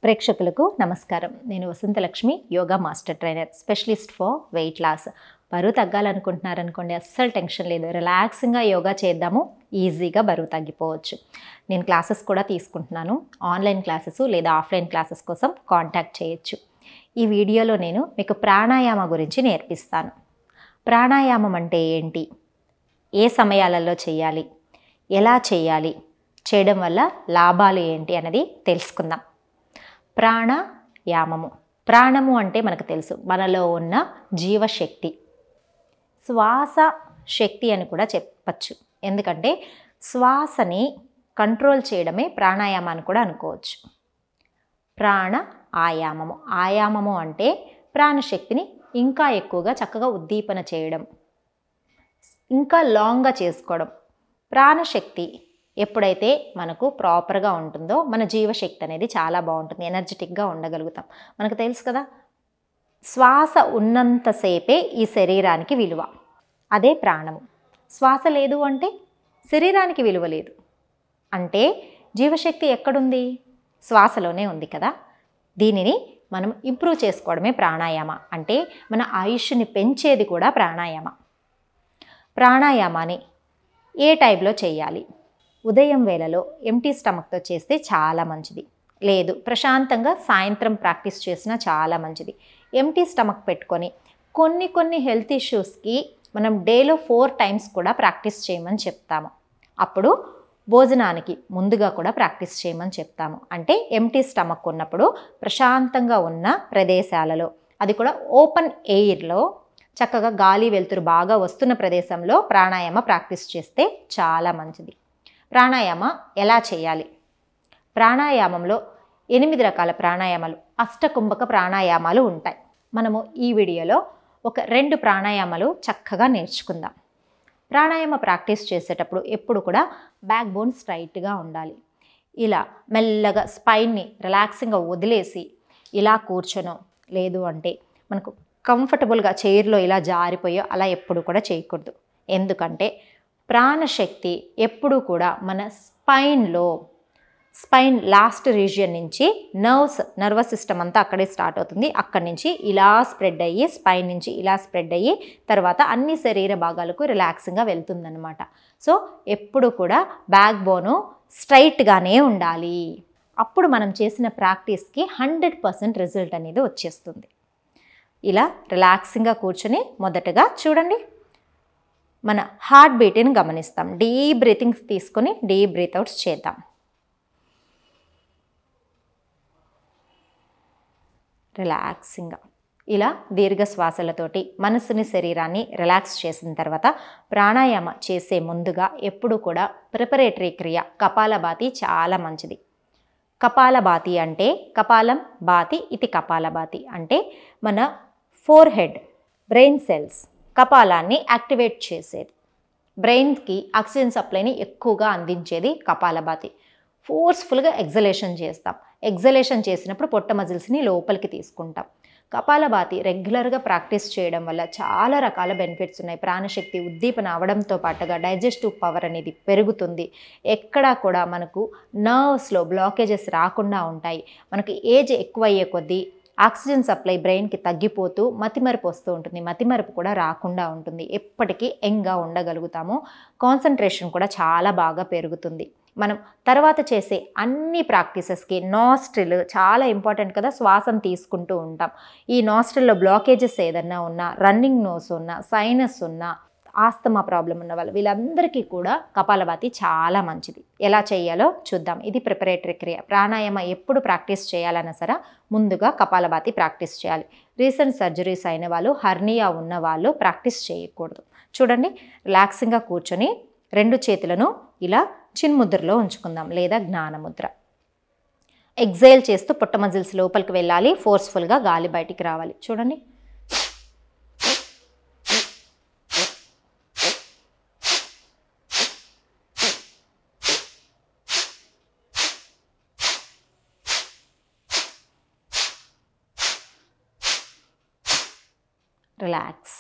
ప్రేక్షకులకు నమస్కారం నేను Vasanthalakshmi yoga master trainer specialist for weight loss బరువు తగ్గాలనుకుంటున్నారనుకోండి అస్సలు టెన్షన్ లేదు రిలాక్సింగ్గా యోగా చేద్దాము ఈజీగా బరువు తగ్గిపోవచ్చు నేను క్లాసెస్ కూడా తీసుకుంటున్నాను ఆన్లైన్ క్లాసెస్ లేదా ఆఫ్లైన్ క్లాసెస్ కోసం కాంటాక్ట్ చేయొచ్చు ఈ వీడియోలో నేను మీకు ప్రాణాయామ గురించి నేర్పిస్తాను ప్రాణాయామం అంటే ఏంటి ఏ సమయాలలో చేయాలి ఎలా చేయాలి చేయడం వల్ల లాభాలు ఏంటి అనేది తెలుసుకుందాం ప్రాణాయామము ప్రాణము అంటే మనకు తెలుసు మనలో ఉన్న జీవశక్తి శ్వాస శక్తి అని కూడా చెప్పచ్చు ఎందుకంటే శ్వాసని కంట్రోల్ చేయడమే ప్రాణాయామాన్ని కూడా అనుకోవచ్చు ప్రాణ ఆయామము ఆయామము అంటే ప్రాణశక్తిని ఇంకా ఎక్కువగా చక్కగా ఉద్దీపన చేయడం ఇంకా లాంగ్గా చేసుకోవడం ప్రాణశక్తి ఎప్పుడైతే మనకు ప్రాపర్గా ఉంటుందో మన జీవశక్తి అనేది చాలా బాగుంటుంది ఎనర్జెటిక్గా ఉండగలుగుతాం మనకు తెలుసు కదా శ్వాస ఉన్నంతసేపే ఈ శరీరానికి విలువ అదే ప్రాణము శ్వాస లేదు అంటే శరీరానికి విలువ లేదు అంటే జీవశక్తి ఎక్కడుంది శ్వాసలోనే ఉంది కదా దీనిని మనం ఇంప్రూవ్ చేసుకోవడమే ప్రాణాయామ అంటే మన ఆయుష్ని పెంచేది కూడా ప్రాణాయామ ప్రాణాయామాన్ని ఏ టైంలో చేయాలి ఉదయం వేళలో ఎంటీ స్టమక్తో చేస్తే చాలా మంచిది లేదు ప్రశాంతంగా సాయంత్రం ప్రాక్టీస్ చేసినా చాలా మంచిది ఎంటీ స్టమక్ పెట్టుకొని కొన్ని కొన్ని హెల్త్ ఇష్యూస్కి మనం డేలో ఫోర్ టైమ్స్ కూడా ప్రాక్టీస్ చేయమని చెప్తాము అప్పుడు భోజనానికి ముందుగా కూడా ప్రాక్టీస్ చేయమని చెప్తాము అంటే ఎంటీ స్టమక్ ఉన్నప్పుడు ప్రశాంతంగా ఉన్న ప్రదేశాలలో అది కూడా ఓపెన్ ఎయిర్లో చక్కగా గాలి వెలుతురు బాగా వస్తున్న ప్రదేశంలో ప్రాణాయామ ప్రాక్టీస్ చేస్తే చాలా మంచిది ప్రాణాయామ ఎలా చేయాలి ప్రాణాయామంలో ఎనిమిది రకాల ప్రాణాయామాలు అష్టకుంభక ప్రాణాయామాలు ఉంటాయి మనము ఈ వీడియోలో ఒక రెండు ప్రాణాయామాలు చక్కగా నేర్చుకుందాం ప్రాణాయామ ప్రాక్టీస్ చేసేటప్పుడు ఎప్పుడు కూడా బ్యాక్ బోన్ స్ట్రైట్గా ఉండాలి ఇలా మెల్లగా స్పైన్ని రిలాక్సింగ్గా వదిలేసి ఇలా కూర్చొనో లేదు అంటే మనకు కంఫర్టబుల్గా చైర్లో ఇలా జారిపోయో అలా ఎప్పుడు కూడా చేయకూడదు ఎందుకంటే ప్రాణశక్తి ఎప్పుడు కూడా మన స్పైన్లో స్పైన్ లాస్ట్ రీజియన్ నుంచి నర్వ్స్ నర్వస్ సిస్టమ్ అంతా అక్కడే స్టార్ట్ అవుతుంది అక్కడి నుంచి ఇలా స్ప్రెడ్ అయ్యి స్పైన్ నుంచి ఇలా స్ప్రెడ్ అయ్యి తర్వాత అన్ని శరీర భాగాలకు రిలాక్సింగ్గా వెళ్తుందన్నమాట సో ఎప్పుడు కూడా బ్యాక్ బోను స్ట్రైట్గానే ఉండాలి అప్పుడు మనం చేసిన ప్రాక్టీస్కి హండ్రెడ్ పర్సెంట్ రిజల్ట్ అనేది వచ్చేస్తుంది ఇలా రిలాక్సింగ్గా కూర్చొని మొదటగా చూడండి మన హార్ట్ బీట్ని గమనిస్తాం డీప్ బ్రీతింగ్స్ తీసుకొని డీప్ బ్రీత్ అవుట్స్ చేద్దాం రిలాక్సింగ్గా ఇలా దీర్ఘ శ్వాసలతోటి మనసుని శరీరాన్ని రిలాక్స్ చేసిన తర్వాత ప్రాణాయామ చేసే ముందుగా ఎప్పుడు కూడా ప్రిపరేటరీ క్రియ కపాలభాతి చాలా మంచిది కపాలభాతి అంటే కపాలం బాతి ఇది కపాలభాతి అంటే మన ఫోర్ హెడ్ బ్రెయిన్ సెల్స్ కపాలాన్ని యాక్టివేట్ చేసేది బ్రెయిన్కి ఆక్సిజన్ సప్లైని ఎక్కువగా అందించేది కపాలభాతి ఫోర్స్ఫుల్గా ఎగ్జలేషన్ చేస్తాం ఎగ్జలేషన్ చేసినప్పుడు పొట్ట మజిల్స్ని లోపలికి తీసుకుంటాం కపాలభాతి రెగ్యులర్గా ప్రాక్టీస్ చేయడం వల్ల చాలా రకాల బెనిఫిట్స్ ఉన్నాయి ప్రాణశక్తి ఉద్దీపన అవడంతో పాటుగా డైజెస్టివ్ పవర్ అనేది పెరుగుతుంది ఎక్కడా కూడా మనకు నర్వ్స్లో బ్లాకేజెస్ రాకుండా ఉంటాయి మనకి ఏజ్ ఎక్కువ అయ్యే కొద్దీ ఆక్సిజన్ సప్లై బ్రెయిన్కి తగ్గిపోతూ మతిమరుపు వస్తూ ఉంటుంది మతిమరుపు కూడా రాకుండా ఉంటుంది ఎప్పటికీ యంగ్గా ఉండగలుగుతాము కాన్సన్ట్రేషన్ కూడా చాలా బాగా పెరుగుతుంది మనం తర్వాత చేసే అన్ని ప్రాక్టీసెస్కి నాస్ట్రిల్ చాలా ఇంపార్టెంట్ కదా శ్వాసం తీసుకుంటూ ఉంటాం ఈ నాస్ట్రిల్లో బ్లాకేజెస్ ఏదన్నా ఉన్నా రన్నింగ్ నోస్ ఉన్నా సైనస్ ఉన్నా ఆస్తమా ప్రాబ్లం ఉన్న వాళ్ళు వీళ్ళందరికీ కూడా కపాలభాతి చాలా మంచిది ఎలా చేయాలో చూద్దాం ఇది ప్రిపరేటరీ క్రియ ప్రాణాయామ ఎప్పుడు ప్రాక్టీస్ చేయాలన్నా సరే ముందుగా కపాలభాతి ప్రాక్టీస్ చేయాలి రీసెంట్ సర్జరీస్ అయిన వాళ్ళు హర్నియా ఉన్న వాళ్ళు ప్రాక్టీస్ చేయకూడదు చూడండి రిలాక్సింగ్గా కూర్చొని రెండు చేతులను ఇలా చిన్ముద్రలో ఉంచుకుందాం లేదా జ్ఞానముద్ర ఎగ్జైల్ చేస్తూ పుట్ట మజిల్స్ లోపలికి వెళ్ళాలి ఫోర్స్ఫుల్గా గాలి బయటికి రావాలి చూడండి రిలాక్స్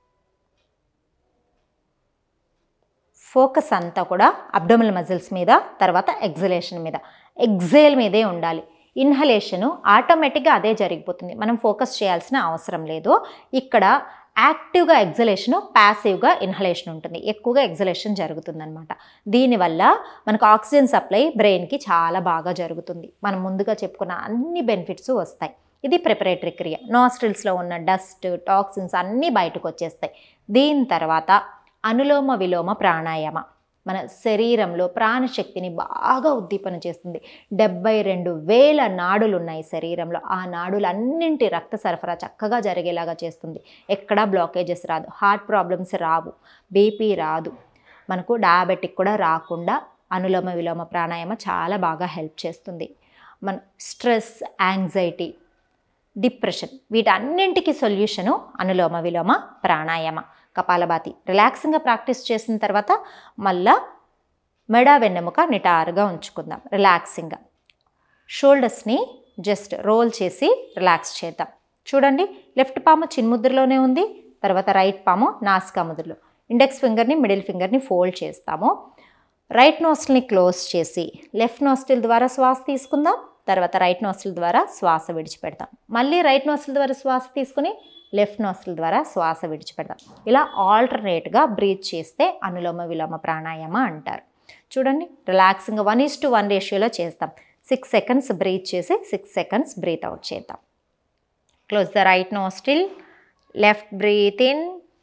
ఫోకస్ అంతా కూడా అబ్డోమినల్ మజిల్స్ మీద తర్వాత ఎగ్జలేషన్ మీద ఎగ్జేల్ మీదే ఉండాలి ఇన్హలేషను ఆటోమేటిక్గా అదే జరిగిపోతుంది మనం ఫోకస్ చేయాల్సిన అవసరం లేదు ఇక్కడ యాక్టివ్గా ఎగ్జలేషన్ ప్యాసివ్గా ఇన్హలేషన్ ఉంటుంది ఎక్కువగా ఎగ్జలేషన్ జరుగుతుందన్నమాట దీనివల్ల మనకు ఆక్సిజన్ సప్లై బ్రెయిన్కి చాలా బాగా జరుగుతుంది మనం ముందుగా చెప్పుకున్న అన్ని బెనిఫిట్స్ వస్తాయి ఇది ప్రిపరేటరీ క్రియ నాస్ట్రిల్స్లో ఉన్న డస్ట్ టాక్సిన్స్ అన్నీ బయటకు వచ్చేస్తాయి దీని తర్వాత అనులోమ విలోమ ప్రాణాయామ మన శరీరంలో ప్రాణశక్తిని బాగా ఉద్దీపన చేస్తుంది డెబ్బై రెండు వేల నాడులు ఉన్నాయి శరీరంలో ఆ నాడులన్నింటి రక్త సరఫరా చక్కగా జరిగేలాగా చేస్తుంది ఎక్కడా బ్లాకేజెస్ రాదు హార్ట్ ప్రాబ్లమ్స్ రావు బీపీ రాదు మనకు డయాబెటిక్ కూడా రాకుండా అనులోమ విలోమ ప్రాణాయామ చాలా బాగా హెల్ప్ చేస్తుంది మన స్ట్రెస్ యాంగ్జైటీ డిప్రెషన్ వీటన్నింటికి సొల్యూషను అనులోమ విలోమ ప్రాణాయామ కపాలభాతి రిలాక్సింగ్గా ప్రాక్టీస్ చేసిన తర్వాత మళ్ళా మెడ వెన్నెముక నిటారుగా ఉంచుకుందాం రిలాక్సింగ్గా షోల్డర్స్ని జస్ట్ రోల్ చేసి రిలాక్స్ చేద్దాం చూడండి లెఫ్ట్ పాము చిన్ముద్రలోనే ఉంది తర్వాత రైట్ పాము నాసికా ముద్రలో ఇండెక్స్ ఫింగర్ని మిడిల్ ఫింగర్ని ఫోల్డ్ చేస్తాము రైట్ నోస్టిల్ని క్లోజ్ చేసి లెఫ్ట్ నోస్టిల్ ద్వారా శ్వాస తీసుకుందాం తర్వాత రైట్ నోస్టిల్ ద్వారా శ్వాస విడిచిపెడతాం మళ్ళీ రైట్ నోస్టిల్ ద్వారా శ్వాస తీసుకుని లెఫ్ట్ నోస్టిల్ ద్వారా శ్వాస విడిచిపెడతాం ఇలా ఆల్టర్నేట్గా బ్రీత్ చేస్తే అనులోమ విలోమ ప్రాణాయామ అంటారు చూడండి relaxing one is to one రేషియోలో చేస్తాం సిక్స్ సెకండ్స్ బ్రీత్ చేసి సిక్స్ సెకండ్స్ బ్రీత్ అవుట్ చేద్దాం close the right nostril left breathe in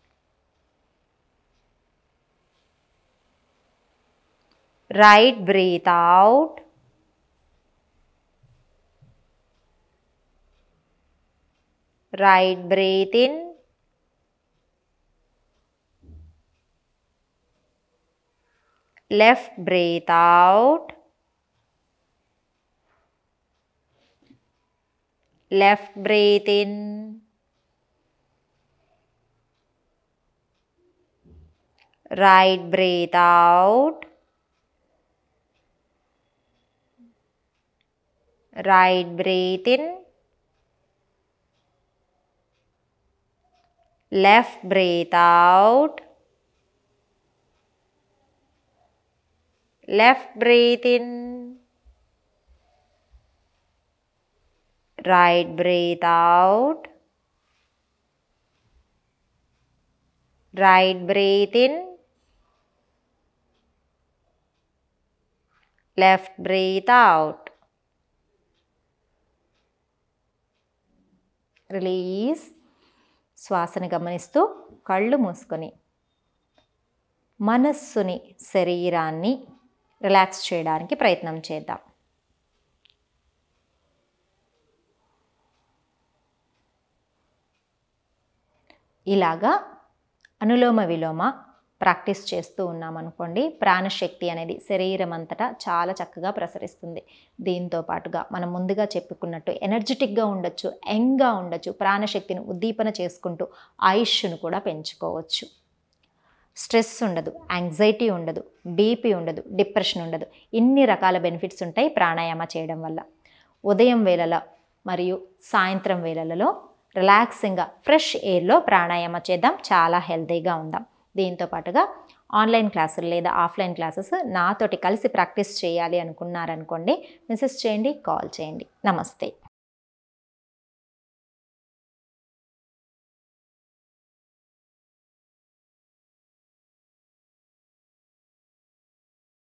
right breathe out right breathe in left breathe out left breathe in right breathe out right breathe in left breathe out left breathe in right breathe out right breathe in left breathe out release శ్వాసని గమనిస్తూ కళ్ళు మూసుకొని మనస్సుని శరీరాన్ని relax చేయడానికి ప్రయత్నం చేద్దాం ఇలాగా అనులోమ విలోమ ప్రాక్టీస్ చేస్తూ ఉన్నామనుకోండి ప్రాణశక్తి అనేది శరీరం అంతటా చాలా చక్కగా ప్రసరిస్తుంది దీంతో పాటుగా మనం ముందుగా చెప్పుకున్నట్టు ఎనర్జెటిక్గా ఉండొచ్చు యంగ్గా ఉండొచ్చు ప్రాణశక్తిని ఉద్దీపన చేసుకుంటూ ఆయుష్ను కూడా పెంచుకోవచ్చు స్ట్రెస్ ఉండదు యాంగ్జైటీ ఉండదు బీపీ ఉండదు డిప్రెషన్ ఉండదు ఇన్ని రకాల బెనిఫిట్స్ ఉంటాయి ప్రాణాయామ చేయడం వల్ల ఉదయం వేళలో మరియు సాయంత్రం వేళలలో రిలాక్సింగ్గా ఫ్రెష్ ఎయిర్లో ప్రాణాయామ చేద్దాం చాలా హెల్తీగా ఉందాం దీంతో పాటుగా ఆన్లైన్ క్లాసులు లేదా ఆఫ్లైన్ క్లాసెస్ నాతోటి కలిసి ప్రాక్టీస్ చేయాలి అనుకున్నారనుకోండి మెసేజ్ చేయండి కాల్ చేయండి నమస్తే